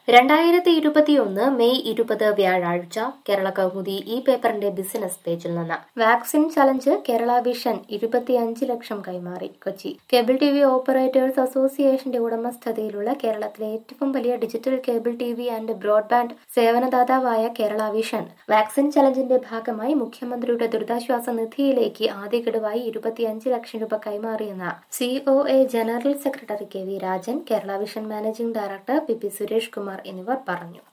രണ്ടായിരത്തി ഇരുപത്തിയൊന്ന് മെയ് ഇരുപത് വ്യാഴാഴ്ച കേരള കൗമുദി ഈ പേപ്പറിന്റെ ബിസിനസ് പേജിൽ നിന്ന് വാക്സിൻ ചലഞ്ച് കേരള വിഷൻ ഇരുപത്തിയഞ്ച് ലക്ഷം കൈമാറി Kochi cable T V operators അസോസിയേഷന്റെ ഉടമസ്ഥതയിലുള്ള കേരളത്തിലെ ഏറ്റവും വലിയ digital cable T V and broadband സേവനദാതാവായ കേരള വിഷൻ വാക്സിൻ ചലഞ്ചിന്റെ ഭാഗമായി മുഖ്യമന്ത്രിയുടെ ദുരിതാശ്വാസ നിധിയിലേക്ക് ആദ്യ ഗഡുവായി ഇരുപത്തിയഞ്ച് ലക്ഷം രൂപ കൈമാറിയെന്ന് C O A general secretary K V Rajan Kerala Vision managing director P P Suresh Kumar എന്നിവർ പറഞ്ഞു